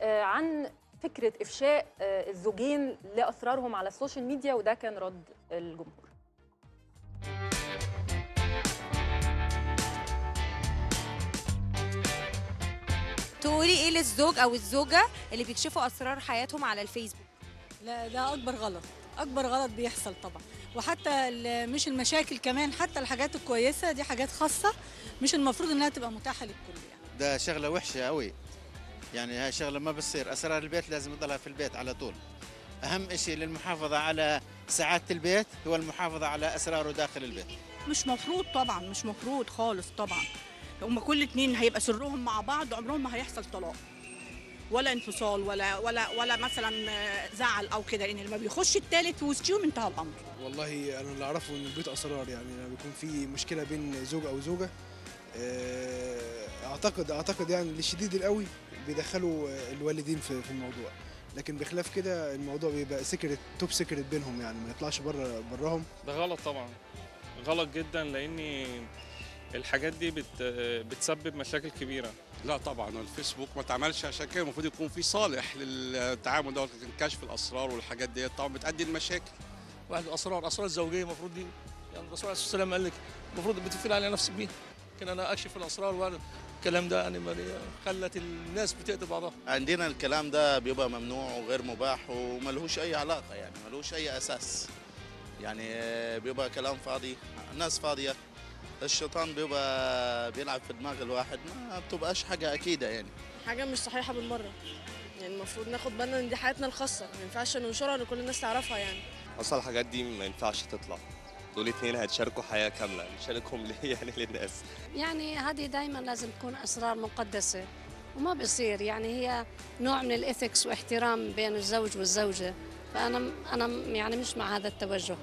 آه، عن فكره افشاء آه، الزوجين لاسرارهم على السوشيال ميديا وده كان رد الجمهور تقولي ايه للزوج او الزوجه اللي بيكشفوا اسرار حياتهم على الفيسبوك لا ده اكبر غلط اكبر غلط بيحصل طبعا وحتى ال- مش المشاكل كمان حتى الحاجات الكويسه دي حاجات خاصه مش المفروض انها تبقى متاحه للكل يعني ده شغله وحشه قوي يعني هاي شغله ما بتصير اسرار البيت لازم تضلها في البيت على طول اهم شيء للمحافظه على سعاده البيت هو المحافظه على اسراره داخل البيت مش مفروض طبعا مش مفروض خالص طبعا هما كل اتنين هيبقى سرهم مع بعض عمرهم ما هيحصل طلاق ولا انفصال ولا ولا ولا مثلا آه، زعل او كده لان لما بيخش التالت في وسطهم انتهى الامر والله انا اللي اعرفه ان البيت اسرار يعني لما بيكون في مشكله بين زوج او زوجه آه، اعتقد اعتقد يعني للشديد القوي بيدخلوا آه، الوالدين في في الموضوع لكن بخلاف كده الموضوع بيبقى سكرت توب سكرت بينهم يعني ما يطلعش بره براهم ده غلط طبعا غلط جدا لان الحاجات دي بت بتسبب مشاكل كبيره لا طبعا الفيسبوك ما اتعملش عشان كده المفروض يكون في صالح للتعامل ده لكن كشف الاسرار والحاجات دي طبعا بتؤدي لمشاكل واحد الاسرار اسرار الزوجيه المفروض دي يعني الرسول عليه الصلاه والسلام قال لك المفروض بتقفل على نفسك بيها لكن انا اكشف الاسرار وأنا الكلام ده يعني ما- خلت الناس بتقتل بعضها عندنا الكلام ده بيبقى ممنوع وغير مباح وملهوش أي علاقة يعني ملهوش أي أساس يعني آه، بيبقى كلام فاضي ناس فاضية الشيطان بيبقى بيلعب في دماغ الواحد ما بتبقاش حاجة أكيدة يعني حاجة مش صحيحة بالمرة يعني المفروض ناخد بالنا ان دي حياتنا الخاصة ما ينفعش ننشرها لكل الناس تعرفها يعني اصلا الحاجات دي ما ينفعش تطلع دول اتنين هيتشاركوا حياه كامله نشاركهم ليه يعني للناس يعني هذه دائما لازم تكون اسرار مقدسه وما بصير يعني هي نوع من الاثكس واحترام بين الزوج والزوجه فانا انا يعني مش مع هذا التوجه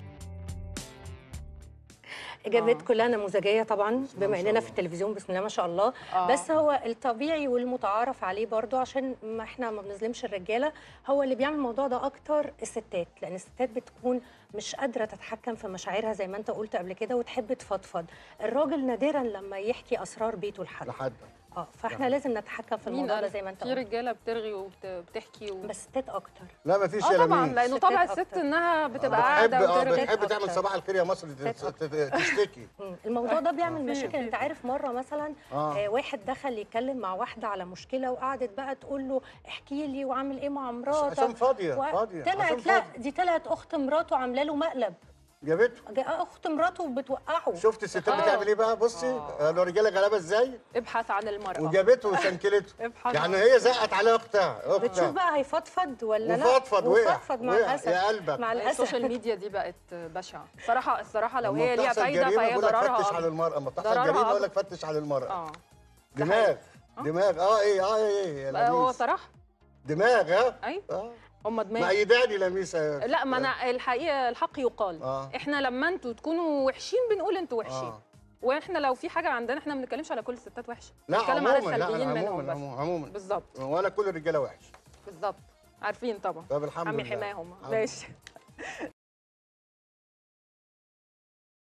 اجابات كلها نموذجيه طبعا بما اننا في التلفزيون بسم الله ما شاء الله آه. بس هو الطبيعي والمتعارف عليه برضو عشان ما احنا ما بنظلمش الرجاله هو اللي بيعمل الموضوع ده اكتر الستات لان الستات بتكون مش قادره تتحكم في مشاعرها زي ما انت قلت قبل كده وتحب تفضفض الراجل نادرا لما يحكي اسرار بيته لحد لحد اه فاحنا يعني لازم نتحكم في مين الموضوع ده قال؟ زي ما انت في قلت رجاله بترغي وبتحكي و... بس ستات اكتر لا ما فيش اه يا طبعا لميس. لانه طبع الست انها بتبقى بتحب قاعده اه وترغي بتحب تعمل صباح الخير يا مصر تت- تت- تشتكي مم. الموضوع ده بيعمل مشاكل انت عارف مره مثلا آه. آه. واحد دخل يتكلم مع واحده على مشكله وقعدت بقى تقول له احكي لي وعامل ايه مع مراتك عشان فاضية، فاضية، طلعت عشان لا فاضية. دي طلعت اخت مراته عامله له مقلب جابته جا- اخت مراته بتوقعه شفت الستات آه. بتعمل ايه بقى بصي آه. قالوا رجاله غلابه ازاي ابحث عن المراه وجابته وشنكلته ابحث يعني عن- هي زقت على اختها بتشوف اختها بقى هيفضفض ولا لا وفضفض وقع وفضفض مع وقع الاسف يا قلبك مع الاسف السوشيال ميديا دي بقت بشعه صراحه الصراحه لو لما هي ليها بتحصل فايده جريمة فهي بيقول لك ضررها فتش أكبر. على المرأة لما بتحصل ضررها جريمة يقول أكبر. لك فتش على المرأة اه دماغ دماغ اه ايه اه ايه يا بقى هو لميس صراحه دماغ ها ايوه اه هم دماغ مأيداني لميس يا- لا ما انا الحقيقه الحق يقال آه. احنا لما انتوا تكونوا وحشين بنقول انتوا وحشين آه. واحنا لو في حاجه عندنا احنا ما بنتكلمش على كل الستات وحشه لا بنتكلم على عموما لا السلبيين منهم عموما بس عموما عموما بالظبط ولا كل الرجاله وحش بالظبط عارفين طبعا طب الحمد عمي لله حماهم الحمد ماشي